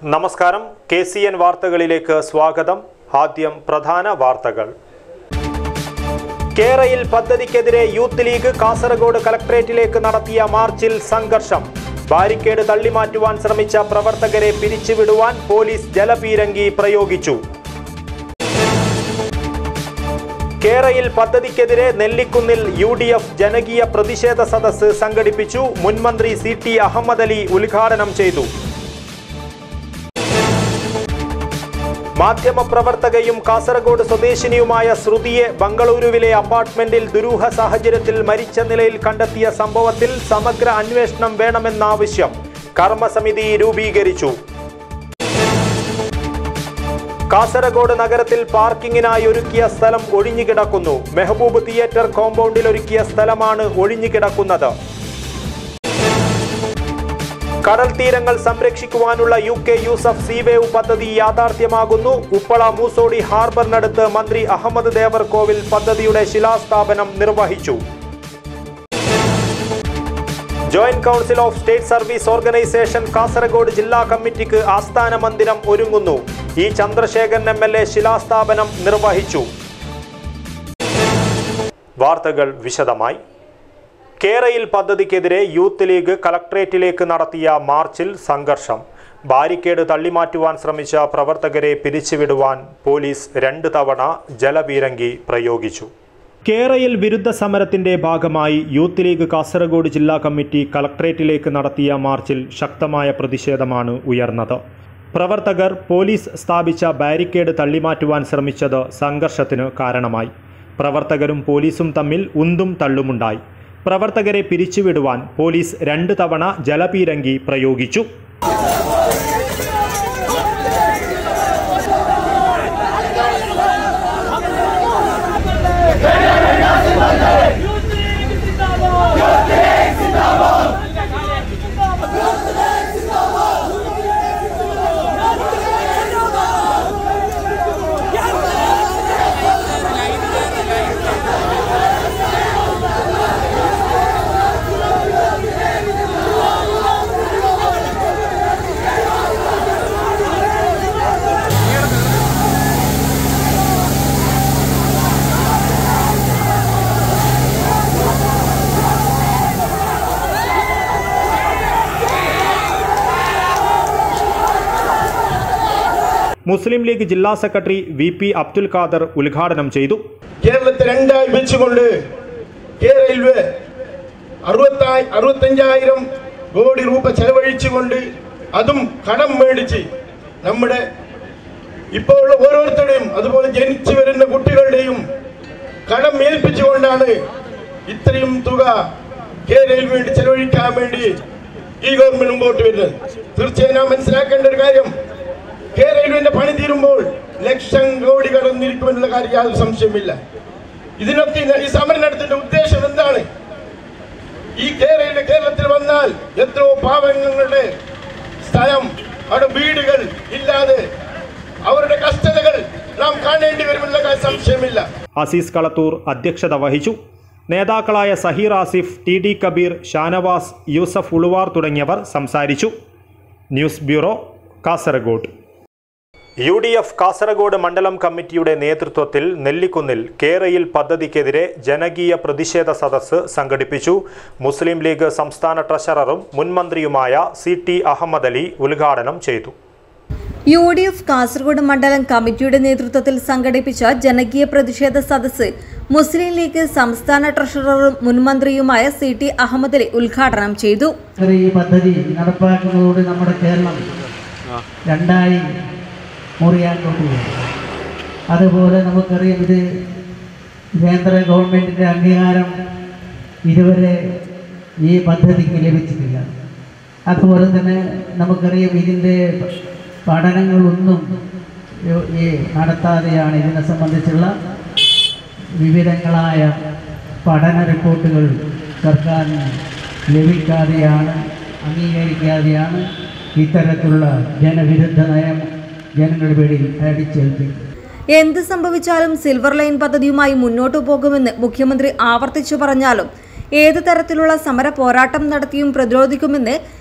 നമസ്കാരം K C N വാർത്തകളിലേക്ക് സ്വാഗതം ആദ്യം പ്രധാന വാർത്തകൾ കേരയിൽ പദ്ധതിക്കെതിരെ യൂത്ത് ലീഗ് കാസർഗോഡ് കലക്ട്രേറ്റിലേക്ക് നടത്തിയ മാർച്ചിൽ സംഘർഷം ബാരിക്കേഡ് തള്ളിമാറ്റുവാൻ ശ്രമിച്ച പ്രവർത്തകരെ പിരിച്ചുവിടുവാൻ പോലീസ് ജലപീരങ്കി പ്രയോഗിച്ചു കേരയിൽ പദ്ധതിക്കെതിരെ നെല്ലിക്കുന്നിൽ യു ഡി എഫ് ജനകീയ പ്രതിഷേധ സദസ്സ് സംഘടിപ്പിച്ചു മുൻമന്ത്രി സി ടി അഹമ്മദ് അലി ഉദ്ഘാടനം ചെയ്തു മാധ്യമപ്രവർത്തകയും കാസർഗോഡ് സ്വദേശിനിയുമായ ശ്രുതിയെ ബംഗളൂരുവിലെ അപ്പാർട്ട്മെന്റിൽ ദുരൂഹ സാഹചര്യത്തിൽ മരിച്ച നിലയിൽ കണ്ടെത്തിയ സംഭവത്തിൽ സമഗ്ര അന്വേഷണം വേണമെന്ന ആവശ്യം കർമ്മസമിതി രൂപീകരിച്ചു കാസർഗോഡ് നഗരത്തിൽ പാർക്കിങ്ങിനായി ഒരുക്കിയ സ്ഥലം ഒഴിഞ്ഞുകിടക്കുന്നു മെഹബൂബ് തിയേറ്റർ കോമ്പൗണ്ടിൽ ഒരുക്കിയ സ്ഥലമാണ് ഒഴിഞ്ഞുകിടക്കുന്നത് കടൽ തീരങ്ങൾ സംരക്ഷിക്കുവാനുള്ള യു കെ യൂസഫ് സീവേവ് പദ്ധതി യാഥാർത്ഥ്യമാകുന്നു ഉപ്പള മൂസോടി ഹാർബറിനടുത്ത് മന്ത്രി അഹമ്മദ് ദേവർകോവിൽ പദ്ധതിയുടെ ശിലാസ്ഥാപനം നിർവഹിച്ചു joint council of state service organisation Kasaragod ജില്ലാ കമ്മിറ്റിക്ക് ആസ്ഥാന മന്ദിരം ഒരുങ്ങുന്നു E Chandrasekharan M L A ശിലാസ്ഥാപനം നിർവഹിച്ചു വാർത്തകൾ വിശദമായി കേരയിൽ പദ്ധതിക്കെതിരെ യൂത്ത് ലീഗ് കലക്ട്രേറ്റിലേക്ക് നടത്തിയ മാർച്ചിൽ സംഘർഷം ബാരിക്കേഡ് തള്ളിമാറ്റുവാൻ ശ്രമിച്ച പ്രവർത്തകരെ പിരിച്ചുവിടുവാൻ പോലീസ് രണ്ട് തവണ ജലപീരങ്കി പ്രയോഗിച്ചു കേരയിൽ വിരുദ്ധ സമരത്തിന്റെ ഭാഗമായി യൂത്ത് ലീഗ് കാസർഗോഡ് ജില്ലാ കമ്മിറ്റി കലക്ട്രേറ്റിലേക്ക് നടത്തിയ മാർച്ചിൽ ശക്തമായ പ്രതിഷേധമാണ് ഉയർന്നത് പ്രവർത്തകർ പോലീസ് സ്ഥാപിച്ച ബാരിക്കേഡ് തള്ളിമാറ്റുവാൻ ശ്രമിച്ചത് സംഘർഷത്തിന് കാരണമായി പ്രവർത്തകരും പോലീസും തമ്മിൽ ഉന്തും തള്ളുമുണ്ടായി പ്രവർത്തകരെ പിരിച്ചുവിടുവാൻ പോലീസ് രണ്ട് തവണ ജലപീരങ്കി പ്രയോഗിച്ചു മുസ്ലിം ലീഗ് ജില്ലാ secretary V P Abdul Khader ഉദ്ഘാടനം ചെയ്തു കേരളത്തെ രണ്ടായി വെച്ചുകൊണ്ട് കേരള അറുപത്തായി അറുപത്തഞ്ചായിരം കോടി രൂപ ചെലവഴിച്ചുകൊണ്ട് അതും കടം മേടിച്ച് നമ്മുടെ ഇപ്പോൾ ഉള്ള ഓരോരുത്തരുടെയും അതുപോലെ ജനിച്ചു വരുന്ന കുട്ടികളുടെയും കടം ഏൽപ്പിച്ചുകൊണ്ടാണ് ഇത്രയും തുക കേരളയിൽ വേണ്ടി ചെലവഴിക്കാൻ വേണ്ടി ഈ ഗവൺമെന്റ് മുമ്പോട്ട് വരുന്നത് തീർച്ചയായും നാം മനസ്സിലാക്കേണ്ട ഒരു കാര്യം കേരളത്തിന്റെ പണി തീരുമ്പോൾ ലക്ഷം കോടി കടന്നിരിക്കുമെന്നുള്ള കാര്യം യാതൊരു സംശയമില്ല ഇതിനൊക്കെ ഇന്ന് ഈ സമരം നടത്തേണ്ട ഉദ്ദേശം എന്താണ് ഈ കേരള കേരളത്തിൽ വന്നാൽ എത്രയോ പാവങ്ങളുടെ സ്ഥലം അവിടെ വീടുകൾ ഇല്ലാതെ അവരുടെ കഷ്ടതകൾ നാം കാണേണ്ടി വരുമെന്നുള്ള കാര്യം സംശയമില്ല അസീസ് കളത്തൂർ അധ്യക്ഷത വഹിച്ചു നേതാക്കളായ സഹീർ ആസിഫ് ടി ഡി കബീർ ഷാനവാസ് യൂസഫ് ഉളുവാർ തുടങ്ങിയവർ സംസാരിച്ചു news bureau Kasaragod U D F Kasaragod മണ്ഡലം കമ്മിറ്റിയുടെ നേതൃത്വത്തിൽ നെല്ലിക്കുന്നിൽ കേരയിൽ പദ്ധതിക്കെതിരെ ജനകീയ പ്രതിഷേധ സദസ്സ് സംഘടിപ്പിച്ചു മുസ്ലിം ലീഗ് സംസ്ഥാന ട്രഷററും മുൻമന്ത്രിയുമായ സി ടി അഹമ്മദ് അലി ഉദ്ഘാടനം ചെയ്തു യു ഡി എഫ് കാസർഗോഡ് മണ്ഡലം കമ്മിറ്റിയുടെ നേതൃത്വത്തിൽ സംഘടിപ്പിച്ച ജനകീയ പ്രതിഷേധ സദസ്സ് മുസ്ലിം ലീഗ് സംസ്ഥാന ട്രഷററും മുൻമന്ത്രിയുമായ സി ടി അഹമ്മദ് അലി ഉദ്ഘാടനം ചെയ്തു ഈ പദ്ധതി നടപ്പാക്കുന്നതോടെ നമ്മുടെ കേരളം രണ്ടായി മുറിയാൻ കൊണ്ടുപോകും അതുപോലെ നമുക്കറിയാം ഇത് കേന്ദ്ര ഗവൺമെൻറ്റിൻ്റെ അംഗീകാരം ഇതുവരെ ഈ പദ്ധതിക്ക് ലഭിച്ചിട്ടില്ല അതുപോലെ തന്നെ നമുക്കറിയാം ഇതിൻ്റെ പഠനങ്ങളൊന്നും യോ- ഈ നടത്താതെയാണ് ഇതിനെ സംബന്ധിച്ചുള്ള വിവിധങ്ങളായ പഠന റിപ്പോർട്ടുകൾ സർക്കാരിന് ലഭിക്കാതെയാണ് അംഗീകരിക്കാതെയാണ് ഇത്തരത്തിലുള്ള ജനവിരുദ്ധ നയം ജനങ്ങളുടെ പേരിൽ അടിച്ചേൽപ്പിക്കുന്നത് എന്ത് സംഭവിച്ചാലും സിൽവർ ലൈൻ പദ്ധതിയുമായി മുന്നോട്ടു പോകുമെന്ന് മുഖ്യമന്ത്രി ആവർത്തിച്ചു പറഞ്ഞാലും ഏതു തരത്തിലുള്ള സമര പോരാട്ടം നടത്തിയും പ്രതിരോധിക്കുമെന്ന്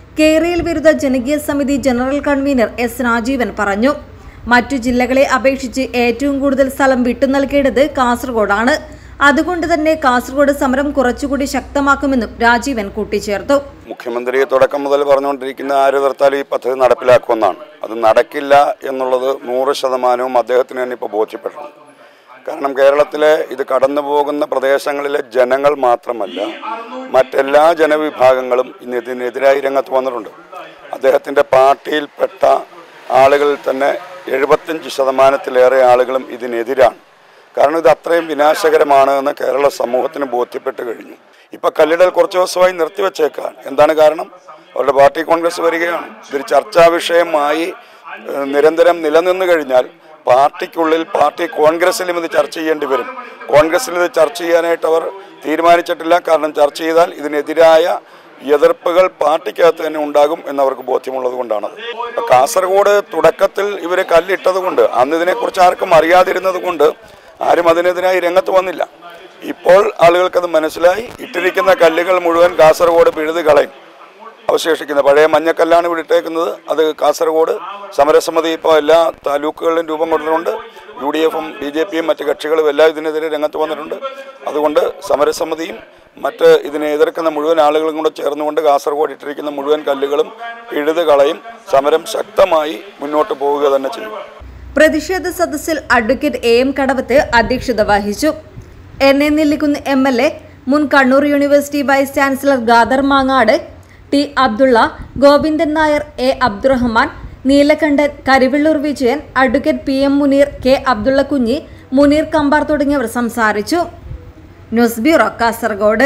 കേരയിൽ വിരുദ്ധ ജനകീയ സമിതി ജനറൽ കൺവീനർ എസ് രാജീവൻ പറഞ്ഞു മറ്റു ജില്ലകളെ അപേക്ഷിച്ച് ഏറ്റവും കൂടുതൽ സ്ഥലം വിട്ടു നൽകേണ്ടത് കാസർഗോഡാണ് അതുകൊണ്ട് തന്നെ കാസർഗോഡ് സമരം കുറച്ചുകൂടി ശക്തമാക്കുമെന്നും രാജീവൻ കൂട്ടിച്ചേർത്തു മുഖ്യമന്ത്രി തുടക്കം മുതൽ പറഞ്ഞുകൊണ്ടിരിക്കുന്ന ആര് നിർത്താൽ ഈ പദ്ധതി നടപ്പിലാക്കുമെന്നാണ് അത് നടക്കില്ല എന്നുള്ളത് നൂറ് ശതമാനവും അദ്ദേഹത്തിന് തന്നെ ഇപ്പോൾ ബോധ്യപ്പെടണം കാരണം കേരളത്തിലെ ഇത് കടന്നു പോകുന്ന പ്രദേശങ്ങളിലെ ജനങ്ങൾ മാത്രമല്ല മറ്റെല്ലാ ജനവിഭാഗങ്ങളും ഇന്ന് ഇതിനെതിരായി രംഗത്ത് വന്നിട്ടുണ്ട് അദ്ദേഹത്തിൻ്റെ പാർട്ടിയിൽപ്പെട്ട ആളുകളിൽ തന്നെ എഴുപത്തഞ്ച് ശതമാനത്തിലേറെ ആളുകളും ഇതിനെതിരാണ് കാരണം ഇത് അത്രയും വിനാശകരമാണ് എന്ന് കേരള സമൂഹത്തിന് ബോധ്യപ്പെട്ട് കഴിഞ്ഞു ഇപ്പൊ കല്ലിടൽ കുറച്ച് ദിവസമായി നിർത്തിവെച്ചേക്കാണ് എന്താണ് കാരണം അവരുടെ പാർട്ടി കോൺഗ്രസ് വരികയാണ് ഇതൊരു ചർച്ചാ വിഷയമായി ഏഹ്, നിരന്തരം നിലനിന്ന് കഴിഞ്ഞാൽ പാർട്ടിക്കുള്ളിൽ പാർട്ടി കോൺഗ്രസിലും ഇത് ചർച്ച ചെയ്യേണ്ടി വരും കോൺഗ്രസിൽ ഇത് ചർച്ച ചെയ്യാനായിട്ട് അവർ തീരുമാനിച്ചിട്ടില്ല കാരണം ചർച്ച ചെയ്താൽ ഇതിനെതിരായ എതിർപ്പുകൾ പാർട്ടിക്കകത്ത് തന്നെ ഉണ്ടാകും എന്നവർക്ക് ബോധ്യമുള്ളത് കൊണ്ടാണ് അപ്പൊ കാസർഗോഡ് തുടക്കത്തിൽ ഇവർ കല്ലിട്ടത് കൊണ്ട് അന്ന് ഇതിനെക്കുറിച്ച് ആർക്കും അറിയാതിരുന്നത് കൊണ്ട് ആരും അതിനെതിരായി രംഗത്ത് വന്നില്ല ഇപ്പോൾ ആളുകൾക്കത് മനസ്സിലായി ഇട്ടിരിക്കുന്ന കല്ലുകൾ മുഴുവൻ കാസർഗോഡ് പിഴുത് കളയും അവശേഷിക്കുന്നത് പഴയ മഞ്ഞക്കല്ലാണ് ഇവിടെ ഇട്ടേക്കുന്നത് അത് കാസർഗോഡ് സമരസമിതി ഇപ്പോൾ എല്ലാ താലൂക്കുകളിലും രൂപം കൊണ്ടിട്ടുണ്ട് യു ഡി എഫും ബി ജെ പിയും മറ്റ് കക്ഷികളും എല്ലാം ഇതിനെതിരെ രംഗത്ത് വന്നിട്ടുണ്ട് അതുകൊണ്ട് സമരസമിതിയും മറ്റ് ഇതിനെ എതിർക്കുന്ന മുഴുവൻ ആളുകളും കൂടെ ചേർന്നുകൊണ്ട് കാസർഗോഡ് ഇട്ടിരിക്കുന്ന മുഴുവൻ കല്ലുകളും പിഴുത് കളയും സമരം ശക്തമായി മുന്നോട്ട് പോവുക തന്നെ ചെയ്യും പ്രതിഷേധ സദസ്സിൽ അഡ്വക്കേറ്റ് എ എം കടവത്ത് അധ്യക്ഷത വഹിച്ചു N A Nellikkunnu M L A മുൻ Kannur university vice chancellor Gadar Mangad T Abdulla Govindan Nair A Abdurahman Neelakandan Karivellur Vijayan advocate P M Muneer K Abdulla Kunhi Muneer കമ്പാർ തുടങ്ങിയവർ സംസാരിച്ചു ന്യൂസ് ബ്യൂറോ കാസർഗോഡ്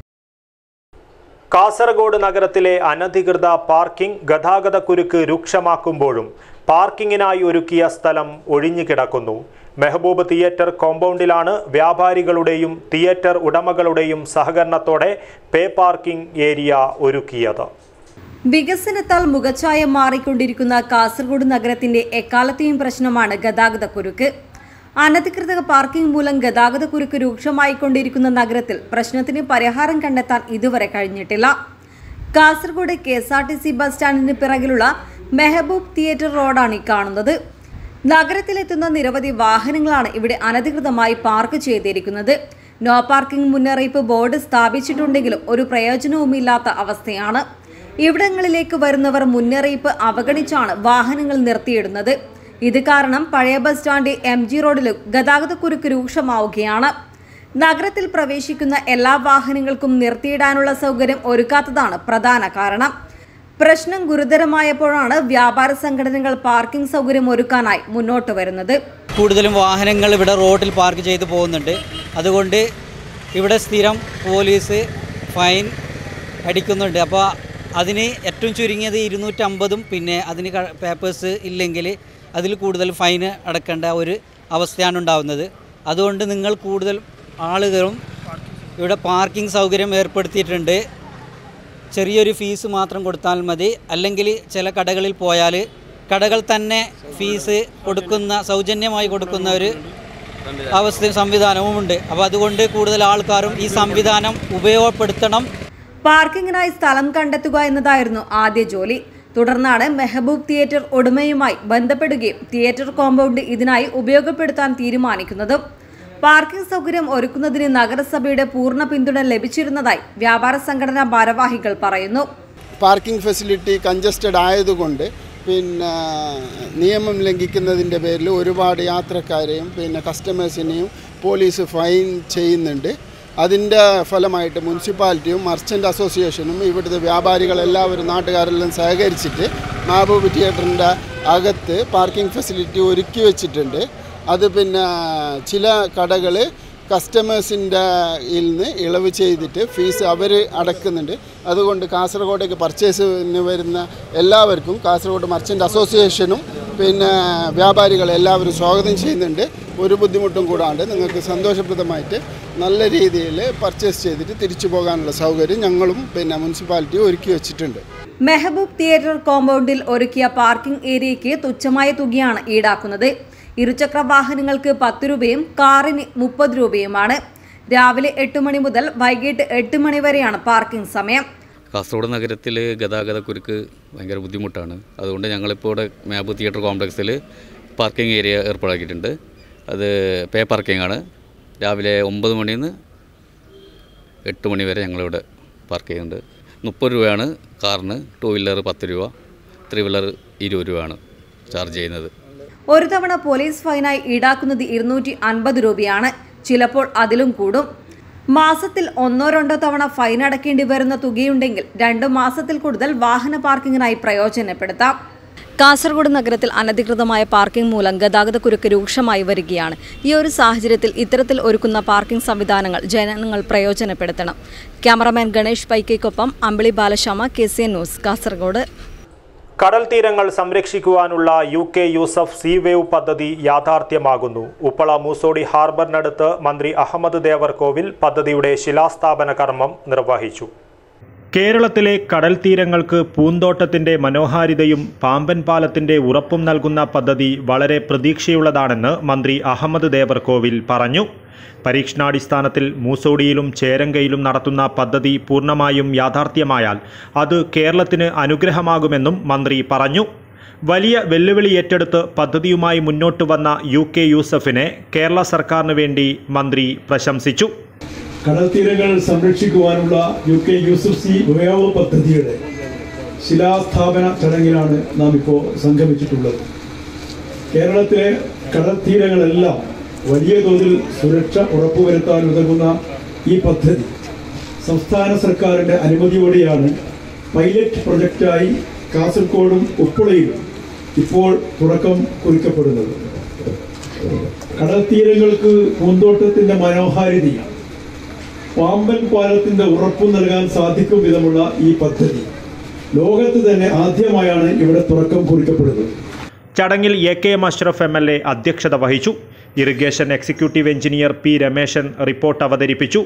കാസർഗോഡ് നഗരത്തിലെ അനധികൃത പാർക്കിംഗ് ഗതാഗതക്കുരുക്ക് രൂക്ഷമാക്കുമ്പോഴും പാർക്കിങ്ങിനായി ഒരുക്കിയ സ്ഥലം ഒഴിഞ്ഞുകിടക്കുന്നു മെഹബൂബ് തിയേറ്റർ കോമ്പൗണ്ടിലാണ് വ്യാപാരികളുടെയും തിയേറ്റർ ഉടമകളുടെയും സഹകരണത്തോടെ പേ പാർക്കിംഗ് ഏരിയ ഒരുക്കിയത് വികസനത്താൽ മുഖച്ഛായ മാറിക്കൊണ്ടിരിക്കുന്ന കാസർഗോഡ് നഗരത്തിന്റെ എക്കാലത്തെയും പ്രശ്നമാണ് ഗതാഗതക്കുരുക്ക് അനധികൃത പാർക്കിംഗ് മൂലം ഗതാഗതക്കുരുക്ക് രൂക്ഷമായിക്കൊണ്ടിരിക്കുന്ന നഗരത്തിൽ പ്രശ്നത്തിന് പരിഹാരം കണ്ടെത്താൻ ഇതുവരെ കഴിഞ്ഞിട്ടില്ല Kasaragod K S R T C bus സ്റ്റാൻഡിന് പിറകിലുള്ള മെഹബൂബ് തിയേറ്റർ റോഡാണ് ഈ കാണുന്നത് നഗരത്തിലെത്തുന്ന നിരവധി വാഹനങ്ങളാണ് ഇവിടെ അനധികൃതമായി പാർക്ക് ചെയ്തിരിക്കുന്നത് നോ പാർക്കിംഗ് മുന്നറിയിപ്പ് ബോർഡ് സ്ഥാപിച്ചിട്ടുണ്ടെങ്കിലും ഒരു പ്രയോജനവുമില്ലാത്ത അവസ്ഥയാണ് ഇവിടങ്ങളിലേക്ക് വരുന്നവർ മുന്നറിയിപ്പ് അവഗണിച്ചാണ് വാഹനങ്ങൾ നിർത്തിയിടുന്നത് ഇത് കാരണം പഴയ ബസ് സ്റ്റാൻഡ് എം ജി റോഡിലും ഗതാഗതക്കുരുക്ക് രൂക്ഷമാവുകയാണ് നഗരത്തിൽ പ്രവേശിക്കുന്ന എല്ലാ വാഹനങ്ങൾക്കും നിർത്തിയിടാനുള്ള സൗകര്യം ഒരുക്കാത്തതാണ് പ്രധാന കാരണം പ്രശ്നം ഗുരുതരമായപ്പോഴാണ് വ്യാപാര സംഘടനകൾ പാർക്കിംഗ് സൗകര്യം ഒരുക്കാനായി മുന്നോട്ട് വരുന്നത് കൂടുതലും വാഹനങ്ങൾ ഇവിടെ റോഡിൽ പാർക്ക് ചെയ്ത് പോകുന്നുണ്ട് അതുകൊണ്ട് ഇവിടെ സ്ഥിരം പോലീസ് ഫൈൻ അടിക്കുന്നുണ്ട് അപ്പോൾ അതിന് ഏറ്റവും ചുരുങ്ങിയത് ഇരുന്നൂറ്റമ്പതും പിന്നെ അതിന് ക- പേപ്പേഴ്സ് ഇല്ലെങ്കിൽ അതിൽ കൂടുതൽ ഫൈന് അടക്കേണ്ട ഒരു അവസ്ഥയാണ് ഉണ്ടാകുന്നത് അതുകൊണ്ട് നിങ്ങൾ കൂടുതൽ ആളുകളും ഇവിടെ പാർക്കിംഗ് സൗകര്യം ഏർപ്പെടുത്തിയിട്ടുണ്ട് ചെറിയൊരു ഫീസ് മാത്രം കൊടുത്താൽ മതി അല്ലെങ്കിൽ ചില കടകളിൽ പോയാൽ കടകൾ തന്നെ ഫീസ് കൊടുക്കുന്ന സൗജന്യമായി കൊടുക്കുന്ന ഒരു അവസ്ഥയും സംവിധാനവുമുണ്ട് അപ്പോൾ അതുകൊണ്ട് കൂടുതൽ ആൾക്കാരും ഈ സംവിധാനം ഉപയോഗപ്പെടുത്തണം പാർക്കിങ്ങിനായി സ്ഥലം കണ്ടെത്തുക എന്നതായിരുന്നു ആദ്യ ജോലി തുടർന്നാണ് മെഹബൂബ് തിയേറ്റർ ഉടമയുമായി ബന്ധപ്പെടുകയും തിയേറ്റർ കോമ്പൗണ്ട് ഇതിനായി ഉപയോഗപ്പെടുത്താൻ തീരുമാനിക്കുന്നതും പാർക്കിംഗ് സൗകര്യം ഒരുക്കുന്നതിന് നഗരസഭയുടെ പൂർണ്ണ പിന്തുണ ലഭിച്ചിരുന്നതായി വ്യാപാര സംഘടനാ ഭാരവാഹികൾ പറയുന്നു പാർക്കിംഗ് ഫെസിലിറ്റി കഞ്ചസ്റ്റഡ് ആയതുകൊണ്ട് പിന്നെ നിയമം ലംഘിക്കുന്നതിൻ്റെ പേരിൽ ഒരുപാട് യാത്രക്കാരെയും പിന്നെ കസ്റ്റമേഴ്സിനെയും പോലീസ് ഫൈൻ ചെയ്യുന്നുണ്ട് അതിൻ്റെ ഫലമായിട്ട് മുനിസിപ്പാലിറ്റിയും മർച്ചൻ്റ് അസോസിയേഷനും ഇവിടുത്തെ വ്യാപാരികളെല്ലാവരും നാട്ടുകാരെല്ലാം സഹകരിച്ചിട്ട് മാബൂബ് തിയേറ്ററിൻ്റെ അകത്ത് പാർക്കിംഗ് ഫെസിലിറ്റി ഒരുക്കി വെച്ചിട്ടുണ്ട് അത് പിന്നെ ചില കടകൾ കസ്റ്റമേഴ്സിൻ്റെ നിന്ന് ഇളവ് ചെയ്തിട്ട് ഫീസ് അവർ അടക്കുന്നുണ്ട് അതുകൊണ്ട് കാസർഗോഡേക്ക് പർച്ചേസിന് വരുന്ന എല്ലാവർക്കും കാസർഗോഡ് മർച്ചൻ്റ് അസോസിയേഷനും പിന്നെ വ്യാപാരികൾ എല്ലാവരും സ്വാഗതം ചെയ്യുന്നുണ്ട് ഒരു ബുദ്ധിമുട്ടും കൂടാണ്ട് നിങ്ങൾക്ക് സന്തോഷപ്രദമായിട്ട് നല്ല രീതിയിൽ പർച്ചേസ് ചെയ്തിട്ട് തിരിച്ചു പോകാനുള്ള സൗകര്യം ഞങ്ങളും പിന്നെ മുനിസിപ്പാലിറ്റി ഒരുക്കി വെച്ചിട്ടുണ്ട് മെഹബൂബ് തിയേറ്റർ കോമ്പൗണ്ടിൽ ഒരുക്കിയ പാർക്കിംഗ് ഏരിയയ്ക്ക് തുച്ഛമായ തുകയാണ് ഈടാക്കുന്നത് ഇരുചക്ര വാഹനങ്ങൾക്ക് പത്ത് രൂപയും കാറിന് മുപ്പത് രൂപയുമാണ് രാവിലെ എട്ട് മണി മുതൽ വൈകിട്ട് എട്ട് മണി വരെയാണ് പാർക്കിംഗ് സമയം കാസർഗോഡ് നഗരത്തിൽ ഗതാഗതക്കുരുക്ക് ഭയങ്കര ബുദ്ധിമുട്ടാണ് അതുകൊണ്ട് ഞങ്ങളിപ്പോൾ ഇവിടെ മാബ് തിയേറ്റർ കോംപ്ലക്സിൽ പാർക്കിംഗ് ഏരിയ ഏർപ്പാടാക്കിയിട്ടുണ്ട് അത് പേ പാർക്കിംഗ് ആണ് രാവിലെ ഒമ്പത് മണിയിൽ നിന്ന് എട്ട് മണി വരെ ഞങ്ങളിവിടെ പാർക്ക് ചെയ്യുന്നുണ്ട് മുപ്പത് രൂപയാണ് കാറിന് ടു വീലർ പത്ത് രൂപ ത്രീ വീലർ ഇരുപത് രൂപയാണ് ചാർജ് ചെയ്യുന്നത് ഒരു തവണ പോലീസ് ഫൈനായി ഈടാക്കുന്നത് ഇരുന്നൂറ്റി അൻപത് രൂപയാണ് ചിലപ്പോൾ അതിലും കൂടും മാസത്തിൽ ഒന്നോ രണ്ടോ തവണ ഫൈൻ അടയ്ക്കേണ്ടി വരുന്ന തുകയുണ്ടെങ്കിൽ രണ്ട് മാസത്തിൽ കൂടുതൽ വാഹന പാർക്കിങ്ങിനായി പ്രയോജനപ്പെടുത്താം കാസർഗോഡ് നഗരത്തിൽ അനധികൃതമായ പാർക്കിംഗ് മൂലം ഗതാഗതക്കുരുക്ക് രൂക്ഷമായി വരികയാണ് ഈ ഒരു സാഹചര്യത്തിൽ ഇത്തരത്തിൽ ഒരുക്കുന്ന പാർക്കിംഗ് സംവിധാനങ്ങൾ ജനങ്ങൾ പ്രയോജനപ്പെടുത്തണം ക്യാമറമാൻ ഗണേഷ് പൈക്കയ്ക്കൊപ്പം Ambili Balashama K C N news Kasaragod കടൽ തീരങ്ങൾ സംരക്ഷിക്കുവാനുള്ള U K Yusuf sea wave പദ്ധതി യാഥാർത്ഥ്യമാകുന്നു ഉപ്പള മൂസോടി ഹാർബറിനടുത്ത് മന്ത്രി അഹമ്മദ് ദേവർകോവിൽ പദ്ധതിയുടെ ശിലാസ്ഥാപന കർമ്മം നിർവഹിച്ചു കേരളത്തിലെ കടൽ തീരങ്ങൾക്ക് പൂന്തോട്ടത്തിന്റെ മനോഹാരിതയും പാമ്പൻ പാലത്തിന്റെ ഉറപ്പും നൽകുന്ന പദ്ധതി വളരെ പ്രതീക്ഷയുള്ളതാണെന്ന് മന്ത്രി അഹമ്മദ് ദേവർകോവിൽ പറഞ്ഞു പരീക്ഷണാടിസ്ഥാനത്തിൽ മൂസോടിയിലും ചേരങ്കയിലും നടത്തുന്ന പദ്ധതി പൂർണ്ണമായും യാഥാർത്ഥ്യമായാൽ അത് കേരളത്തിന് അനുഗ്രഹമാകുമെന്നും മന്ത്രി പറഞ്ഞു വലിയ വെല്ലുവിളി ഏറ്റെടുത്ത് പദ്ധതിയുമായി മുന്നോട്ട് വന്ന യു കെ യൂസഫിനെ കേരള സർക്കാരിന് വേണ്ടി മന്ത്രി പ്രശംസിച്ചു കടൽ തീരങ്ങൾ സംരക്ഷിക്കുവാനുള്ള യു കെ യൂസഫ് സി ഉപയോഗ പദ്ധതിയുടെ ശിലാസ്ഥാപന ചടങ്ങിലാണ് നാം ഇപ്പോൾ സംഗമിച്ചിട്ടുള്ളത് കേരളത്തിലെ കടൽ തീരങ്ങളെല്ലാം വലിയ തോതിൽ സുരക്ഷ ഉറപ്പുവരുത്താൻ ഉതകുന്ന ഈ പദ്ധതി സംസ്ഥാന സർക്കാരിൻ്റെ അനുമതിയോടെയാണ് പൈലറ്റ് പ്രൊജക്റ്റായി കാസർഗോഡും ഉപ്പുളയിലും ഇപ്പോൾ തുടക്കം കുറിക്കപ്പെടുന്നത് കടൽ തീരങ്ങൾക്ക് പൂന്തോട്ടത്തിൻ്റെ മനോഹാരിതയും പാമ്പൻ പാലത്തിന്റെ ഉറപ്പും നൽകാൻ സാധിക്കും വിധമുള്ള ഈ പദ്ധതി ലോകത്ത് തന്നെ ആദ്യമായാണ് ഇവിടെ തുറക്കം കുറിക്കപ്പെടുന്നത് ചടങ്ങിൽ A K M Ashraf M L A അധ്യക്ഷത വഹിച്ചു irrigation executive engineer P Rameshan report അവതരിപ്പിച്ചു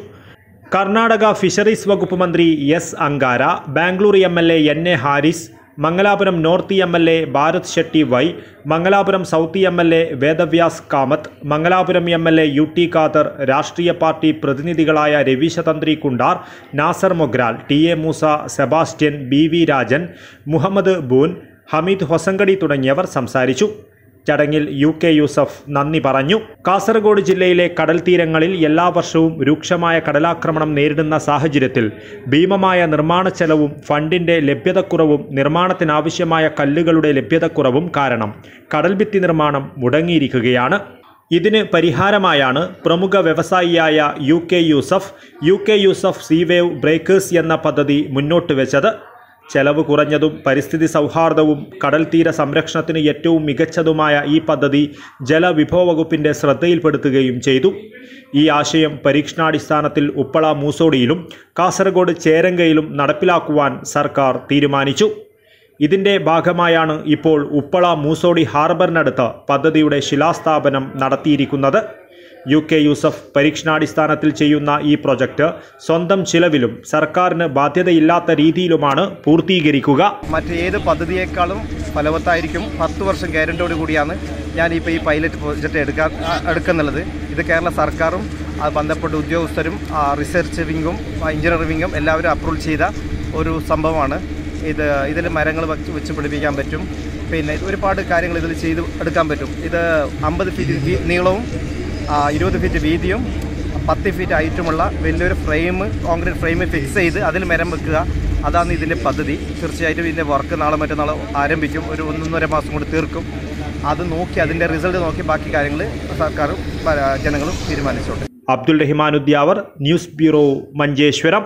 കർണാടക ഫിഷറീസ് വകുപ്പ് മന്ത്രി S Angara Bangalore M L A N A Haris Mangalapuram north M L A Bharath Shetty Y Mangalapuram south M L A Vedavyas Kamath Mangalapuram M L A U T Khader രാഷ്ട്രീയ party പ്രതിനിധികളായ Raveeshathantri Kuntar Nasar Mogral T A Moosa Sebastian B V Rajan Muhammad ബൂൻ Hameed Hosangadi തുടങ്ങിയവർ സംസാരിച്ചു ചടങ്ങിൽ U K Yusuf നന്ദി പറഞ്ഞു കാസർഗോഡ് ജില്ലയിലെ കടൽ തീരങ്ങളിൽ എല്ലാ വർഷവും രൂക്ഷമായ കടലാക്രമണം നേരിടുന്ന സാഹചര്യത്തിൽ ഭീമമായ നിർമ്മാണ ചെലവും ഫണ്ടിന്റെ ലഭ്യതക്കുറവും നിർമ്മാണത്തിനാവശ്യമായ കല്ലുകളുടെ ലഭ്യതക്കുറവും കാരണം കടൽഭിത്തി നിർമ്മാണം മുടങ്ങിയിരിക്കുകയാണ് ഇതിന് പരിഹാരമായാണ് പ്രമുഖ വ്യവസായിയായ U K Yusuf U K Yusuf sea wave breakers എന്ന പദ്ധതി മുന്നോട്ട് വെച്ചത് ചെലവ് കുറഞ്ഞതും പരിസ്ഥിതി സൗഹാർദ്ദവും കടൽ തീര സംരക്ഷണത്തിന് ഏറ്റവും മികച്ചതുമായ ഈ പദ്ധതി ജലവിഭവ വകുപ്പിന്റെ ശ്രദ്ധയിൽപ്പെടുത്തുകയും ചെയ്തു ഈ ആശയം പരീക്ഷണാടിസ്ഥാനത്തിൽ ഉപ്പള മൂസോടിയിലും കാസർഗോഡ് ചേരങ്കയിലും നടപ്പിലാക്കുവാൻ സർക്കാർ തീരുമാനിച്ചു ഇതിന്റെ ഭാഗമായാണ് ഇപ്പോൾ ഉപ്പള മൂസോടി ഹാർബറിനടുത്ത് പദ്ധതിയുടെ ശിലാസ്ഥാപനം നടത്തിയിരിക്കുന്നത് യു കെ യൂസഫ് പരീക്ഷണാടിസ്ഥാനത്തിൽ ചെയ്യുന്ന ഈ പ്രൊജക്ട് സ്വന്തം ചിലവിലും സർക്കാരിന് ബാധ്യതയില്ലാത്ത രീതിയിലുമാണ് പൂർത്തീകരിക്കുക മറ്റേത് പദ്ധതിയേക്കാളും ഫലവത്തായിരിക്കും പത്ത് വർഷം ഗ്യാരണ്ടിയോട് കൂടിയാണ് ഞാനിപ്പോൾ ഈ പൈലറ്റ് പ്രോജക്റ്റ് എടുക്കാൻ ആ, എടുക്കുന്നുള്ളത് ഇത് കേരള സർക്കാരും ആ, ബന്ധപ്പെട്ട ഉദ്യോഗസ്ഥരും ആ, റിസർച്ച് വിങ്ങും ആ, എഞ്ചിനീയർ വിങ്ങും എല്ലാവരും അപ്രൂവ് ചെയ്ത ഒരു സംഭവമാണ് ഇത് ഇതിൽ മരങ്ങൾ വച്ച് വെച്ച് പിടിപ്പിക്കാൻ പറ്റും പിന്നെ ഒരുപാട് കാര്യങ്ങൾ ഇതിൽ ചെയ്ത് എടുക്കാൻ പറ്റും ഇത് അമ്പത് ഫീറ്റ് വീ- നീളവും ആ, ഇരുപത് ഫീറ്റ് വീതിയും പത്ത് ഫീറ്റ് ഹൈറ്റുമുള്ള വലിയൊരു ഫ്രെയിം കോൺക്രീറ്റ് ഫ്രെയിം ഫിക്സ് ചെയ്ത് അതിൽ മരം വെക്കുക അതാണ് ഇതിൻ്റെ പദ്ധതി തീർച്ചയായിട്ടും ഇതിൻ്റെ വർക്ക് നാളെ മറ്റന്നാൾ ആരംഭിക്കും ഒരു ഒന്നൊന്നര മാസം കൊണ്ട് തീർക്കും അത് നോക്കി അതിൻ്റെ റിസൾട്ട് നോക്കി ബാക്കി കാര്യങ്ങൾ സർക്കാരും പ- ജനങ്ങളും തീരുമാനിച്ചോട്ടെ അബ്ദുൾ റഹിമാൻ ഉദ്യാവർ ന്യൂസ് ബ്യൂറോ മഞ്ചേശ്വരം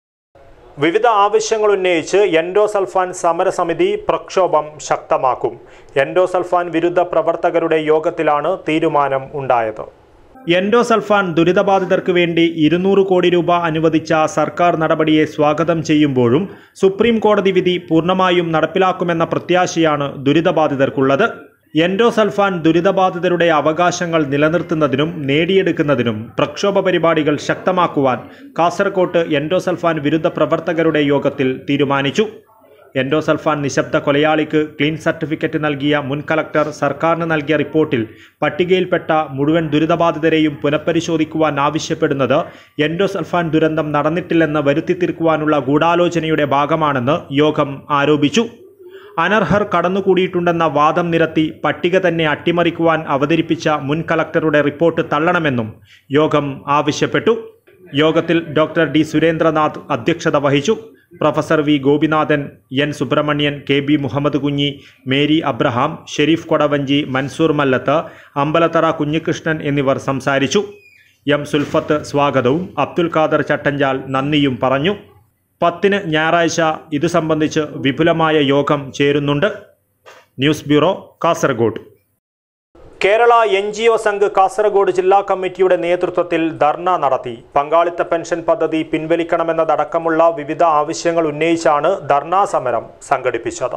വിവിധ ആവശ്യങ്ങൾ ഉന്നയിച്ച് എൻഡോസൾഫാൻ സമരസമിതി പ്രക്ഷോഭം ശക്തമാക്കും എൻഡോസൾഫാൻ വിരുദ്ധ പ്രവർത്തകരുടെ യോഗത്തിലാണ് തീരുമാനം ഉണ്ടായത് എൻഡോസൾഫാൻ ദുരിതബാധിതർക്ക് വേണ്ടി ഇരുന്നൂറ് കോടി രൂപ അനുവദിച്ച സർക്കാർ നടപടിയെ സ്വാഗതം ചെയ്യുമ്പോഴും സുപ്രീം കോടതി വിധി പൂർണ്ണമായും നടപ്പിലാക്കുമെന്ന പ്രത്യാശയാണ് ദുരിതബാധിതർക്കുള്ളത് എൻഡോസൾഫാൻ ദുരിതബാധിതരുടെ അവകാശങ്ങൾ നിലനിർത്തുന്നതിനും നേടിയെടുക്കുന്നതിനും പ്രക്ഷോഭ പരിപാടികൾ ശക്തമാക്കുവാൻ കാസർകോട്ട് എൻഡോസൾഫാൻ വിരുദ്ധ പ്രവർത്തകരുടെ യോഗത്തിൽ തീരുമാനിച്ചു എൻഡോസൾഫാൻ നിശബ്ദ കൊലയാളിക്ക് ക്ലീൻ സർട്ടിഫിക്കറ്റ് നൽകിയ മുൻ കളക്ടർ സർക്കാരിന് നൽകിയ റിപ്പോർട്ടിൽ പട്ടികയിൽപ്പെട്ട മുഴുവൻ ദുരിതബാധിതരെയും പുനഃപരിശോധിക്കുവാൻ ആവശ്യപ്പെടുന്നത് എൻഡോസൾഫാൻ ദുരന്തം നടന്നിട്ടില്ലെന്ന് വരുത്തിത്തീർക്കുവാനുള്ള ഗൂഢാലോചനയുടെ ഭാഗമാണെന്ന് യോഗം ആരോപിച്ചു അനർഹർ കടന്നുകൂടിയിട്ടുണ്ടെന്ന വാദം നിരത്തി പട്ടിക തന്നെ അട്ടിമറിക്കുവാൻ അവതരിപ്പിച്ച മുൻ കളക്ടറുടെ റിപ്പോർട്ട് തള്ളണമെന്നും യോഗം ആവശ്യപ്പെട്ടു യോഗത്തിൽ ഡോക്ടർ ഡി സുരേന്ദ്രനാഥ് അധ്യക്ഷത വഹിച്ചു professor V Gopinathan N Subrahmanyan K B Muhammad Kunhi Mary Abraham Shareef Kodavanchi Mansoor Mallath Ambalathara Kunhikrishnan എന്നിവർ സംസാരിച്ചു എം സുൽഫത്ത് സ്വാഗതവും അബ്ദുൽ ഖാദർ ചട്ടഞ്ചാൽ നന്ദിയും പറഞ്ഞു പത്തിന് ഞായറാഴ്ച ഇതു സംബന്ധിച്ച് വിപുലമായ യോഗം ചേരുന്നുണ്ട് news bureau Kasaragod Kerala N G O Sangh Kasaragod ജില്ലാ കമ്മിറ്റിയുടെ നേതൃത്വത്തിൽ ധർണ നടത്തി പങ്കാളിത്ത പെൻഷൻ പദ്ധതി പിൻവലിക്കണമെന്നതടക്കമുള്ള വിവിധ ആവശ്യങ്ങൾ ഉന്നയിച്ചാണ് ധർണാ സമരം സംഘടിപ്പിച്ചത്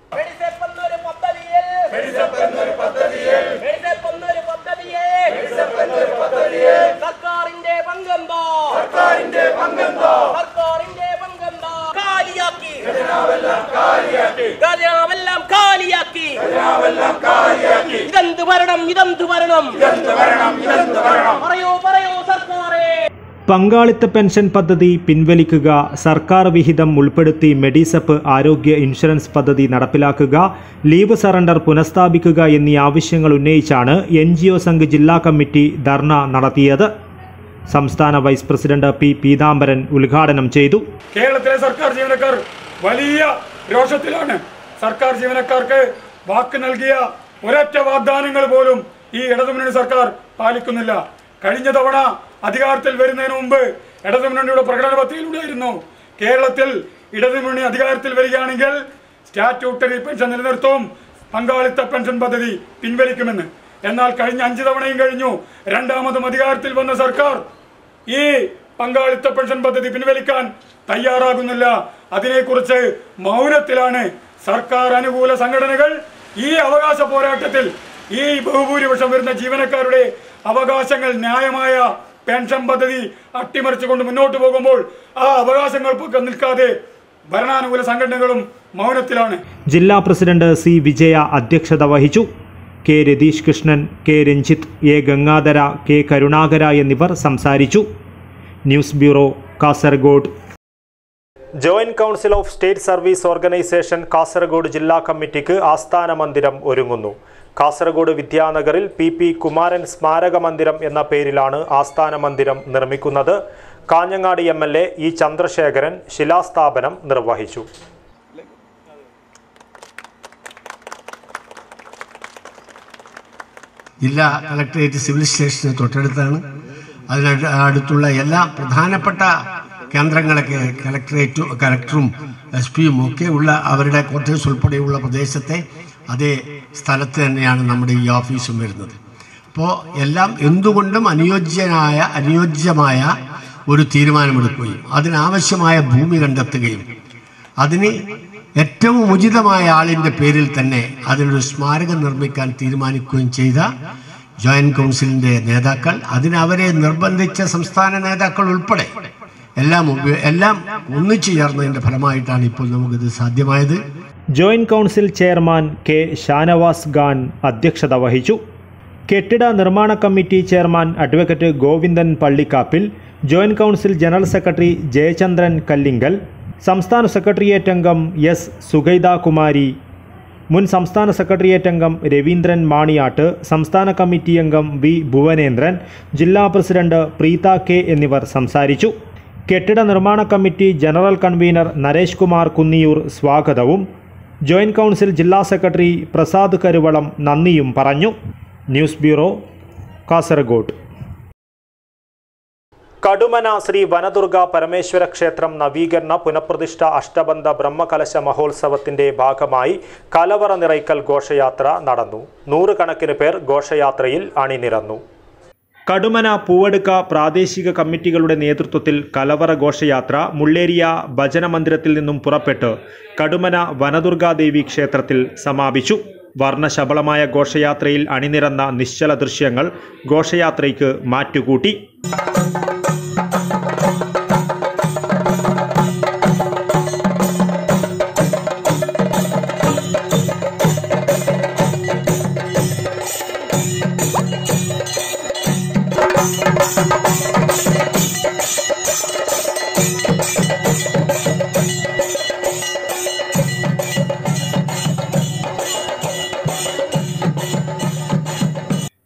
സർക്കാരിന്റെ പങ്കെന്തോ സർക്കാരിന്റെ പങ്കെന്തോ സർക്കാരിന്റെ പങ്കെന്തോ കാലിയാക്കി ഖജനാവെല്ലാം കാലിയാക്കി ഖജനാവെല്ലാം കാലിയാക്കി ഖജനാവെല്ലാം കാലിയാക്കി ഇതെന്ത് ഭരണം ഇതെന്ത് ഭരണം ഇതെന്ത് ഭരണം ഇതെന്ത് ഭരണം പറയൂ പറയൂ സർക്കാരേ പങ്കാളിത്ത പെൻഷൻ പദ്ധതി പിൻവലിക്കുക സർക്കാർ വിഹിതം ഉൾപ്പെടുത്തി മെഡിസപ്പ് ആരോഗ്യ ഇൻഷുറൻസ് പദ്ധതി നടപ്പിലാക്കുക ലീവ് സറണ്ടർ പുനഃസ്ഥാപിക്കുക എന്നീ ആവശ്യങ്ങൾ ഉന്നയിച്ചാണ് എൻ ജി ഒ സംഘ് ജില്ലാ കമ്മിറ്റി ധർണ നടത്തിയത് സംസ്ഥാന വൈസ് പ്രസിഡന്റ് പി പീതാംബരൻ ഉദ്ഘാടനം ചെയ്തു കേരളത്തിലെ സർക്കാർ ജീവനക്കാർ വലിയ രോഷത്തിലാണ് സർക്കാർ ജീവനക്കാർക്ക് വാക്ക് നൽകിയ ഒരൊറ്റ വാഗ്ദാനങ്ങൾ പോലും ഈ ഇടതുമുന്നണി സർക്കാർ പാലിക്കുന്നില്ല കഴിഞ്ഞ തവണ അധികാരത്തിൽ വരുന്നതിന് മുമ്പ് ഇടതുമുന്നണിയുടെ പ്രകടന പത്രികയിലുണ്ടായിരുന്നു കേരളത്തിൽ ഇടതുമുന്നണി അധികാരത്തിൽ വരികയാണെങ്കിൽ സ്റ്റാറ്റ്യൂട്ടറി പെൻഷൻ നിലനിർത്തും പങ്കാളിത്ത പെൻഷൻ പദ്ധതി പിൻവലിക്കുമെന്ന് എന്നാൽ കഴിഞ്ഞ അഞ്ച് തവണയും കഴിഞ്ഞു രണ്ടാമതും അധികാരത്തിൽ വന്ന സർക്കാർ ഈ പങ്കാളിത്ത പെൻഷൻ പദ്ധതി പിൻവലിക്കാൻ തയ്യാറാകുന്നില്ല അതിനെക്കുറിച്ച് മൗനത്തിലാണ് സർക്കാർ അനുകൂല സംഘടനകൾ ഈ അവകാശ പോരാട്ടത്തിൽ ഈ ബഹുഭൂരിപക്ഷം വരുന്ന ജീവനക്കാരുടെ അവകാശങ്ങൾ ന്യായമായ പെൻഷൻ പദ്ധതി അട്ടിമറിച്ചുകൊണ്ട് മുന്നോട്ട് പോകുമ്പോൾ ആ അവകാശങ്ങൾക്കൊക്കെ നിൽക്കാതെ ഭരണാനുകൂല സംഘടനകളും മൗനത്തിലാണ് ജില്ലാ പ്രസിഡന്റ് സി വിജയ അധ്യക്ഷത വഹിച്ചു K Ratheesh Krishnan K Ranjith A Gangadhara K Karunakara എന്നിവർ സംസാരിച്ചു news bureau Kasaragod joint council of state service organisation Kasaragod ജില്ലാ കമ്മിറ്റിക്ക് ആസ്ഥാന മന്ദിരം ഒരുങ്ങുന്നു കാസർഗോഡ് വിദ്യാനഗറിൽ പി പി കുമാരൻ സ്മാരക മന്ദിരം എന്ന പേരിലാണ് ആസ്ഥാന മന്ദിരം നിർമ്മിക്കുന്നത് Kanhangad M L A E Chandrasekharan ശിലാസ്ഥാപനം നിർവഹിച്ചു ജില്ലാ കളക്ടറേറ്റ് സിവിൽ സ്റ്റേഷന് തൊട്ടടുത്താണ് അതിന് അടുത്തുള്ള എല്ലാ പ്രധാനപ്പെട്ട കേന്ദ്രങ്ങളൊക്കെ കളക്ടറേറ്റും കളക്ടറും എസ് പിയും ഒക്കെ ഉള്ള അവരുടെ ക്വാർട്ടേഴ്സ് ഉൾപ്പെടെയുള്ള പ്രദേശത്തെ അതേ സ്ഥലത്ത് തന്നെയാണ് നമ്മുടെ ഈ ഓഫീസും വരുന്നത് അപ്പോൾ എല്ലാം എന്തുകൊണ്ടും അനുയോജ്യനായ അനുയോജ്യമായ ഒരു തീരുമാനമെടുക്കുകയും അതിനാവശ്യമായ ഭൂമി കണ്ടെത്തുകയും അതിന് ഏറ്റവും ഉചിതമായ ആളിൻ്റെ പേരിൽ തന്നെ അതിനൊരു സ്മാരകം നിർമ്മിക്കാൻ തീരുമാനിക്കുകയും ചെയ്ത ജോയിന്റ് കൗൺസിലിന്റെ നേതാക്കൾ അതിന് അവരെ നിർബന്ധിച്ച സംസ്ഥാന നേതാക്കൾ ഉൾപ്പെടെ എല്ലാം ഉപ- എല്ലാം ഒന്നിച്ചു ചേർന്നതിന്റെ ഫലമായിട്ടാണ് ഇപ്പോൾ നമുക്കിത് സാധ്യമായത് joint council chairman K Shanavas Khan അധ്യക്ഷത വഹിച്ചു കെട്ടിട നിർമ്മാണ committee chairman advocate Govindan Pallikkappil joint council general secretary Jayachandran Kallingal സംസ്ഥാന സെക്രട്ടേറിയറ്റ് അംഗം എസ് സുഗൈത കുമാരി മുൻ സംസ്ഥാന സെക്രട്ടേറിയറ്റ് അംഗം രവീന്ദ്രൻ മാണിയാട്ട് സംസ്ഥാന കമ്മിറ്റി അംഗം വി ഭുവനേന്ദ്രൻ ജില്ലാ പ്രസിഡന്റ് പ്രീത കെ എന്നിവർ സംസാരിച്ചു കെട്ടിട നിർമ്മാണ committee general convener Naresh Kumar Kunniyur സ്വാഗതവും ജോയിന്റ് കൗൺസിൽ ജില്ലാ സെക്രട്ടറി പ്രസാദ് കരുവളം നന്ദിയും പറഞ്ഞു ന്യൂസ് ബ്യൂറോ കാസർഗോഡ് കടുമന ശ്രീ വനദുർഗ പരമേശ്വര ക്ഷേത്രം നവീകരണ പുനഃപ്രതിഷ്ഠ അഷ്ടബന്ധ ബ്രഹ്മകലശ മഹോത്സവത്തിന്റെ ഭാഗമായി കലവറ നിറയ്ക്കൽ ഘോഷയാത്ര നടന്നു നൂറുകണക്കിന് പേർ ഘോഷയാത്രയിൽ അണിനിരന്നു കടുമന പൂവടുക്ക പ്രാദേശിക കമ്മിറ്റികളുടെ നേതൃത്വത്തിൽ കലവറ ഘോഷയാത്ര മുള്ളേരിയ ഭജന മന്ദിരത്തിൽ നിന്നും പുറപ്പെട്ട് കടുമന വനദുർഗാദേവി ക്ഷേത്രത്തിൽ സമാപിച്ചു വർണ്ണശബളമായ ഘോഷയാത്രയിൽ അണിനിരന്ന നിശ്ചല ദൃശ്യങ്ങൾ ഘോഷയാത്രയ്ക്ക് മാറ്റുകൂട്ടി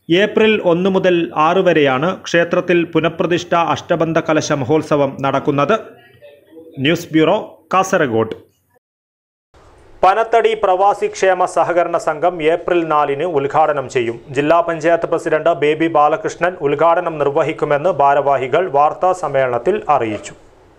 ഏപ്രിൽ ഒന്ന് മുതൽ ആറ് വരെയാണ് ക്ഷേത്രത്തിൽ പുനഃപ്രതിഷ്ഠ അഷ്ടബന്ധ കലശ മഹോത്സവം നടക്കുന്നത് ന്യൂസ് ബ്യൂറോ കാസർഗോഡ് പനത്തടി പ്രവാസി ക്ഷേമ സഹകരണ സംഘം ഏപ്രിൽ നാലിന് ഉദ്ഘാടനം ചെയ്യും ജില്ലാ പഞ്ചായത്ത് പ്രസിഡന്റ് ബേബി ബാലകൃഷ്ണൻ ഉദ്ഘാടനം നിർവഹിക്കുമെന്ന് ഭാരവാഹികൾ വാർത്താ സമ്മേളനത്തിൽ അറിയിച്ചു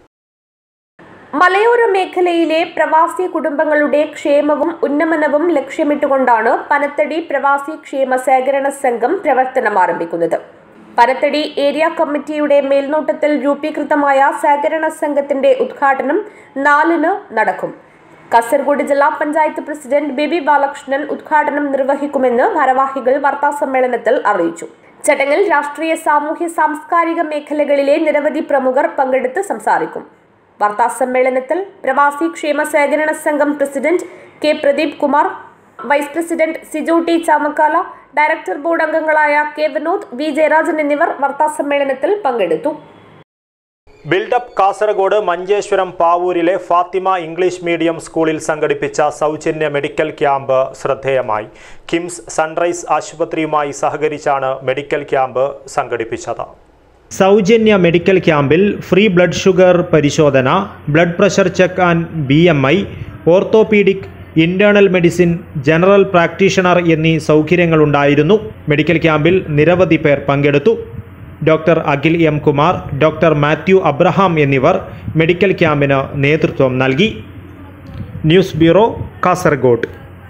മലയോര മേഖലയിലെ പ്രവാസി കുടുംബങ്ങളുടെ ക്ഷേമവും ഉന്നമനവും ലക്ഷ്യമിട്ടുകൊണ്ടാണ് പനത്തടി പ്രവാസി ക്ഷേമ സഹകരണ സംഘം പ്രവർത്തനം ആരംഭിക്കുന്നത് പനത്തടി ഏരിയ കമ്മിറ്റിയുടെ മേൽനോട്ടത്തിൽ രൂപീകൃതമായ സഹകരണ സംഘത്തിന്റെ ഉദ്ഘാടനം നാലിന് നടക്കും കാസർഗോഡ് ജില്ലാ പഞ്ചായത്ത് പ്രസിഡന്റ് ബേബി ബാലകൃഷ്ണൻ ഉദ്ഘാടനം നിർവഹിക്കുമെന്ന് ഭാരവാഹികൾ വാർത്താസമ്മേളനത്തിൽ അറിയിച്ചു ചടങ്ങിൽ രാഷ്ട്രീയ സാമൂഹ്യ സാംസ്കാരിക മേഖലകളിലെ നിരവധി പ്രമുഖർ പങ്കെടുത്ത് സംസാരിക്കും വാർത്താസമ്മേളനത്തിൽ പ്രവാസി ക്ഷേമ സഹകരണ സംഘം president K Pradeep Kumar vice president Siju T Chamakkala director board അംഗങ്ങളായ കെ വിനോദ് വി ജയരാജൻ എന്നിവർ വാർത്താസമ്മേളനത്തിൽ പങ്കെടുത്തു ബിൽഡപ്പ് കാസർഗോഡ് മഞ്ചേശ്വരം പാവൂരിലെ ഫാത്തിമ ഇംഗ്ലീഷ് മീഡിയം സ്കൂളിൽ സംഘടിപ്പിച്ച സൗജന്യ മെഡിക്കൽ ക്യാമ്പ് ശ്രദ്ധേയമായി കിംസ് സൺറൈസ് ആശുപത്രിയുമായി സഹകരിച്ചാണ് മെഡിക്കൽ ക്യാമ്പ് സംഘടിപ്പിച്ചത് സൗജന്യ മെഡിക്കൽ ക്യാമ്പിൽ ഫ്രീ ബ്ലഡ് ഷുഗർ പരിശോധന blood pressure check and B M I orthopaedic internal medicine general practitioner എന്നീ സൗകര്യങ്ങളുണ്ടായിരുന്നു മെഡിക്കൽ ക്യാമ്പിൽ നിരവധി പേർ പങ്കെടുത്തു doctor Akhil M Kumar doctor Mathew Abraham എന്നിവർ മെഡിക്കൽ ക്യാമ്പിന് നേതൃത്വം നൽകി news bureau Kasaragod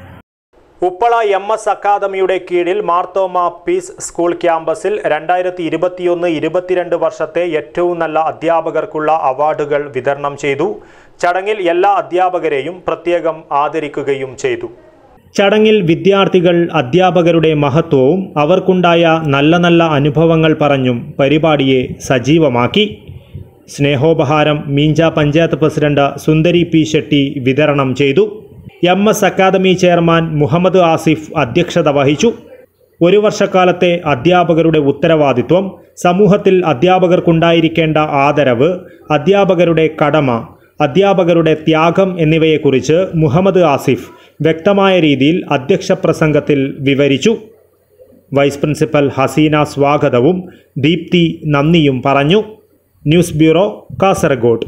Uppala M S അക്കാദമിയുടെ കീഴിൽ മാർത്തോമ പീസ് സ്കൂൾ ക്യാമ്പസിൽ രണ്ടായിരത്തി ഇരുപത്തിയൊന്ന് ഇരുപത്തിരണ്ട് വർഷത്തെ ഏറ്റവും നല്ല അധ്യാപകർക്കുള്ള അവാർഡുകൾ വിതരണം ചെയ്തു ചടങ്ങിൽ എല്ലാ അധ്യാപകരെയും പ്രത്യേകം ആദരിക്കുകയും ചെയ്തു ചടങ്ങിൽ വിദ്യാർത്ഥികൾ അധ്യാപകരുടെ മഹത്വവും അവർക്കുണ്ടായ നല്ല നല്ല അനുഭവങ്ങൾ പറഞ്ഞും പരിപാടിയെ സജീവമാക്കി സ്നേഹോപഹാരം മീഞ്ച പഞ്ചായത്ത് പ്രസിഡന്റ് സുന്ദരി പി ഷെട്ടി വിതരണം ചെയ്തു M S academy chairman Muhammad Asif അധ്യക്ഷത വഹിച്ചു ഒരു വർഷക്കാലത്തെ അധ്യാപകരുടെ ഉത്തരവാദിത്വം സമൂഹത്തിൽ അധ്യാപകർക്കുണ്ടായിരിക്കേണ്ട ആദരവ് അധ്യാപകരുടെ കടമ അധ്യാപകരുടെ ത്യാഗം എന്നിവയെക്കുറിച്ച് മുഹമ്മദ് ആസിഫ് വ്യക്തമായ രീതിയിൽ അധ്യക്ഷ പ്രസംഗത്തിൽ വിവരിച്ചു വൈസ് പ്രിൻസിപ്പൽ ഹസീന സ്വാഗതവും ദീപ്തി നന്ദിയും പറഞ്ഞു news bureau Kasaragod